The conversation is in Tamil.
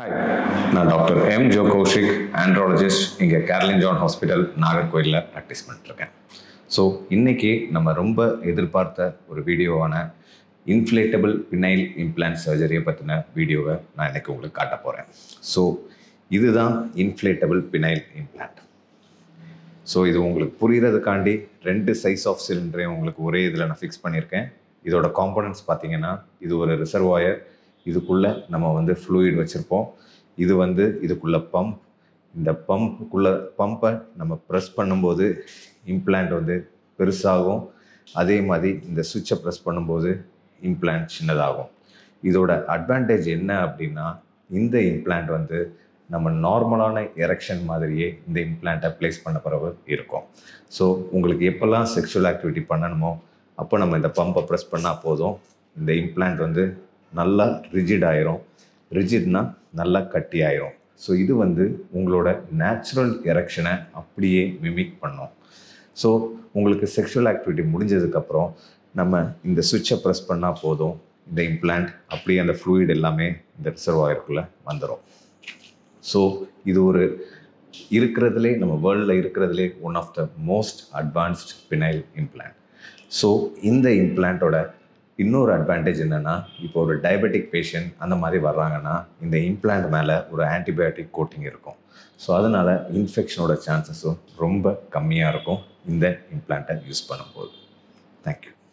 ஹாய் நான் doctor M Jo Kaushik andrologist இங்கே கேரளின் ஜான் ஹாஸ்பிட்டல் நாகர்கோயிலில் ப்ராக்டிஸ் பண்ணிட்டுருக்கேன் ஸோ இன்றைக்கி நம்ம ரொம்ப எதிர்பார்த்த ஒரு வீடியோவான இன்ஃப்ளேட்டபிள் பினைல் இம்ப்ளான்ட் சர்ஜரியை பற்றின வீடியோவை நான் இன்னைக்கு உங்களுக்கு காட்ட போகிறேன் ஸோ இதுதான் இன்ஃப்ளேட்டபிள் பினைல் இம்ப்ளான்ட் ஸோ இது உங்களுக்கு புரிகிறதுக்காண்டி ரெண்டு சைஸ் ஆஃப் சிலிண்டரையும் உங்களுக்கு ஒரே இதில் நான் ஃபிக்ஸ் பண்ணியிருக்கேன் இதோட காம்போனன்ட்ஸ் பார்த்தீங்கன்னா இது ஒரு ரிசர்வாயர் இதுக்குள்ளே நம்ம வந்து ஃப்ளூயிட் வச்சுருப்போம் இது வந்து இதுக்குள்ளே பம்ப் இந்த பம்புக்குள்ளே பம்பை நம்ம ப்ரெஸ் பண்ணும்போது இம்ப்ளான்ட் வந்து பெருசாகும் அதே மாதிரி இந்த சுவிட்சை ப்ரெஸ் பண்ணும்போது இம்ப்ளான்ட் சின்னதாகும் இதோட அட்வான்டேஜ் என்ன அப்படின்னா இந்த இம்ப்ளான்ட் வந்து நம்ம நார்மலான எரெக்ஷன் மாதிரியே இந்த இம்ப்ளான்ட்டை ப்ளேஸ் பண்ண பிறகு இருக்கும் ஸோ உங்களுக்கு எப்போல்லாம் செக்ஷுவல் ஆக்டிவிட்டி பண்ணணுமோ அப்போ நம்ம இந்த பம்பை ப்ரெஸ் பண்ணால் போதும் இந்த இம்ப்ளான்ட் வந்து நல்லா ரிஜிட் ஆயிரும் ரிஜிட்னா நல்லா கட்டி ஆயிரும் ஸோ இது வந்து உங்களோட நேச்சுரல் எரெக்ஷனை அப்படியே மிமிக் பண்ணும் ஸோ உங்களுக்கு செக்ஷுவல் ஆக்டிவிட்டி முடிஞ்சதுக்கப்புறம் நம்ம இந்த சுவிட்சை ப்ரெஸ் பண்ணால் போதும் இந்த இம்ப்ளான்ட் அப்படியே அந்த ஃப்ளூயிட் எல்லாமே இந்த ரிசர்வாயருக்குள்ளே வந்துடும் ஸோ இது ஒரு இருக்கிறதுலே நம்ம வேர்ல்டில் இருக்கிறதுலே one of the most advanced penile implant so இந்த இம்ப்ளான்ட்டோட இன்னொரு அட்வான்டேஜ் என்னென்னா இப்போ ஒரு டயபெட்டிக் பேஷண்ட் அந்த மாதிரி வர்றாங்கன்னா இந்த இம்ப்ளான்ட் மேலே ஒரு ஆன்டிபயோட்டிக் கோட்டிங் இருக்கும் ஸோ அதனால் இன்ஃபெக்ஷனோட சான்சஸும் ரொம்ப கம்மியாக இருக்கும் இந்த இம்ப்ளான்ட்டை யூஸ் பண்ணும்போது தேங்க்யூ